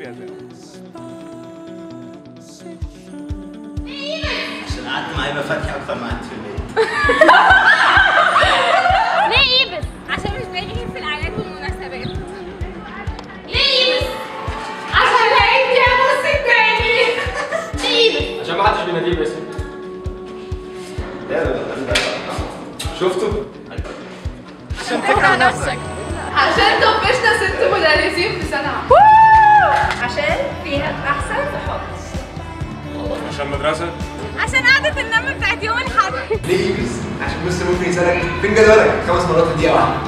عشان قعدت مع هبه فتحي اكتر ما قعدت في البيت ليه ايبس؟ عشان مش باجي في الاعياد والمناسبات. ليه ايبس؟ عشان لقيت يا نص التاني. ليه ايبس؟ عشان ما حدش بيناديه باسم شفتوا؟ عشان تكره نفسك عشان طفشنا ست مدرسين في سنة عشان فيها أحسن صحاب عشان مدرسة عشان قعدة النم بتاعت يوم الحد. ليه يجز؟ عشان بص ممكن يسألك فين جدولك؟ خمس مرات في دقيقة واحدة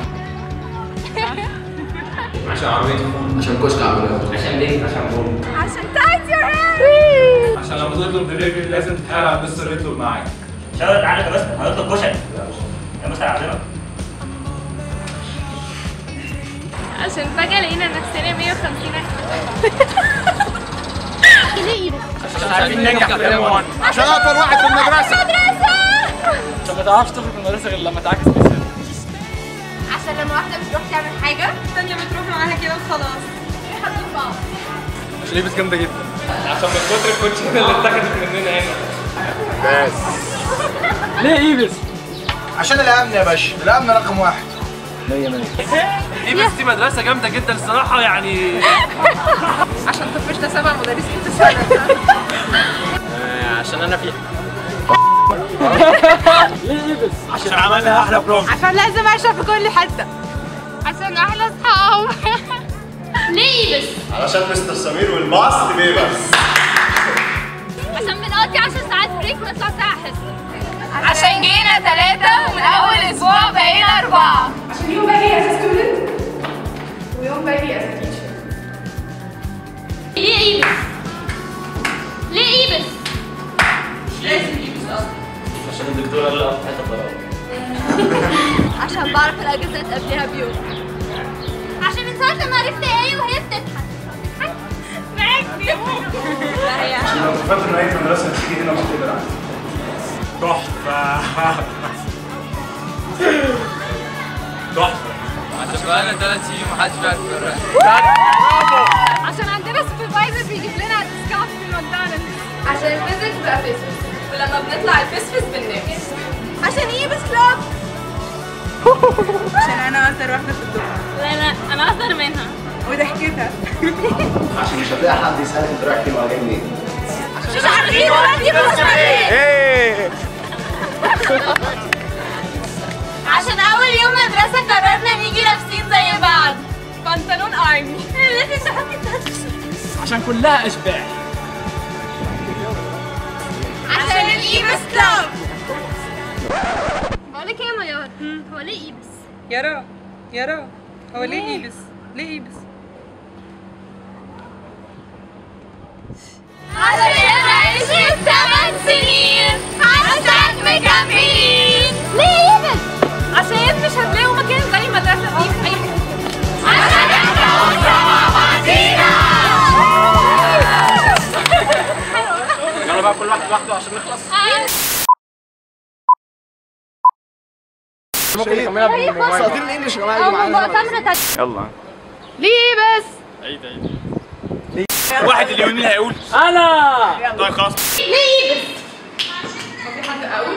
عشان عربية فول عشان كشك عمليات عشان ليه؟ عشان بوم عشان تايت يور هير. عشان لما تطلب دليفري لازم تحاول على مستر يطلب معاك شاور تعالى يا مستر هنطلب كشري يا مستر عازمك عشان فجأة لقينا نفسنا 150 ليه ايبس؟ عشان عارفين ننجح في ام 1 عشان أطول واحد في المدرسة مدرسة. عشان ما تعرفش تخرج من المدرسة غير لما تعاكس باسم عشان لما واحدة بتروح تعمل حاجة الثانية بتروح معاها كده وخلاص بيحبوا بعض عشان لبس جامدة جدا عشان من كتر الكوتشين اللي اتاخدت مننا هنا بس ليه ايبس؟ عشان الأمن يا باشا الأمن رقم واحد ايبس دي مدرسة جامدة جدا الصراحة يعني عشان طفشنا سبع مدرسين في سنة عشان انا فيها ليه ايبس؟ عشان عملنا احلى بروم عشان لازم أعشق في كل حتة عشان احلى اصحاب. ليه ايبس؟ علشان مستر سمير والباص بيبس عشان بنقضي 10 ساعات بريك ونطلع ساعة حصة. عشان جينا ثلاثة ومن أول أسبوع بقينا أربعة عشان يوم باجي أز ستودنت ويوم باجي أز تيتشر ليه ايبس؟ ليه ايبس؟ عشان الدكتورة اللي قطعت الضرب عشان بعرف الاجازات قبلها بيوم عشان من ساعة لما عرفت ايه وهي بتضحك ضحكت عشان لو فاكر ان اي مدرسه تيجي هنا مختبر عندي تحفة تحفة عشان بقالنا ثلاث سنين ومحدش بيعرف يفرق عشان عندنا سوبرفايزر بيجيب لنا ديسكاونت في ماكدونالدز عشان الفيزيكس بقى فيسفس ولما بنطلع الفسفس بننام عشان ايبس كلاب عشان أنا أكتر واحدة في الدفعة لا لا انا اصغر منها وضحكتها عشان مش هتلاقي حد يسألك أنت رايح فين ولا جاي منين مش عارفين ودي فلوس إيه عشان اول يوم مدرسة قررنا نيجي لابسين زي بعض بنطلون ارمي عشان كلها اشباح عشان الايبس كلاب بقولك ايه يا ميار هو ليه ايبس؟ يارا يارا هو ليه إيبس؟ ليه إيبس؟ عشان عايشين ثمان سنين عشان مكملين ليه ايبس؟ عشان مش هتلاقوا مكان زي المدرسة دي في أي حتة عشان احنا أسرة مع بعضينا يلا بقى كل واحد لوحده عشان نخلص ممكن نكملها بالموبايل ساطين الإنجليش يا جماعة يجوا معانا يلا ليه بس؟ عيد عيد واحد اليومين اللي هيقول انا طيب خلاص ليه ايبس؟ في حد قوي؟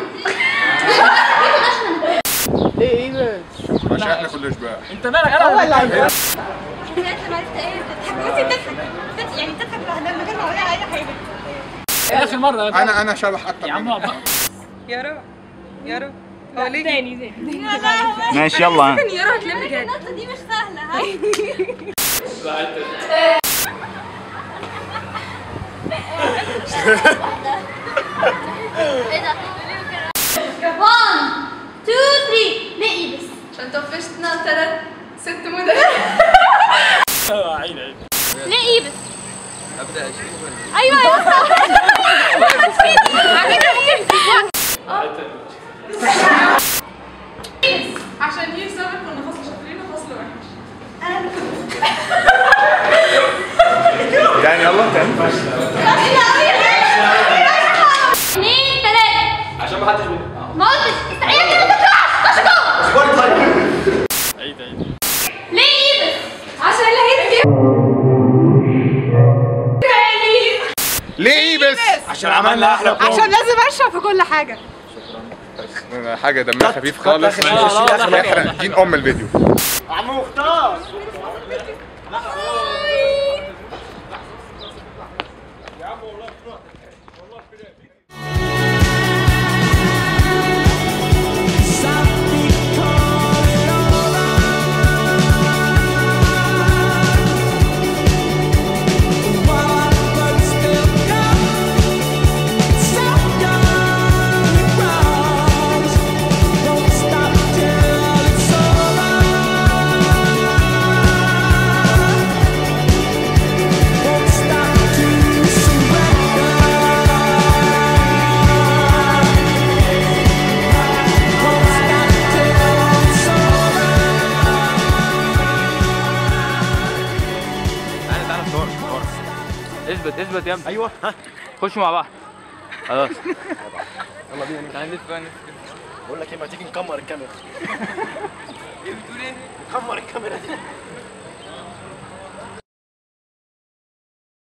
عشان إحنا كنا اشباح انت مالك انا ولا عشان لما عرفت ايه بتضحك بس بتضحك يعني بتضحك لوحدها من غير ما اقول اي حاجة اخر مره أنا أنا شبح أكتر يا عم منك. اقعد يارا يارا هو ليه تاني ماشي يلا يارا هتلم جد النقطة دي مش سهلة ها ايه ده؟ 1 2 3 ليه ايبس؟ عشان طفشنا ثلاث ست مدرسين عيد عيد ليه ايبس؟ ابدا اشوف ايوه يا اسطى على فكرة ممكن عشان يثبت كنا فصل شاطرين وفصل وحش يعني يلا تاني اثنين ثلاثة عشان ما حدش بي- ما قلتش استعيد كده ما تطلعش خش جوه عيد عيد ليه ايبس؟ عشان لقيت ليه بس عشان عملنا احلى عشان لازم اشرب في كل حاجه حاجه دمها خفيف خالص احنا دين ام الفيديو عم مختار اثبت اثبت يا ابني ايوه ها خشوا مع بعض خلاص يلا بينا تعالى نلف بقى نلف بقول لك ايه ما تيجي نكمر الكاميرا ايه بتقول ايه؟ نكمر الكاميرا دي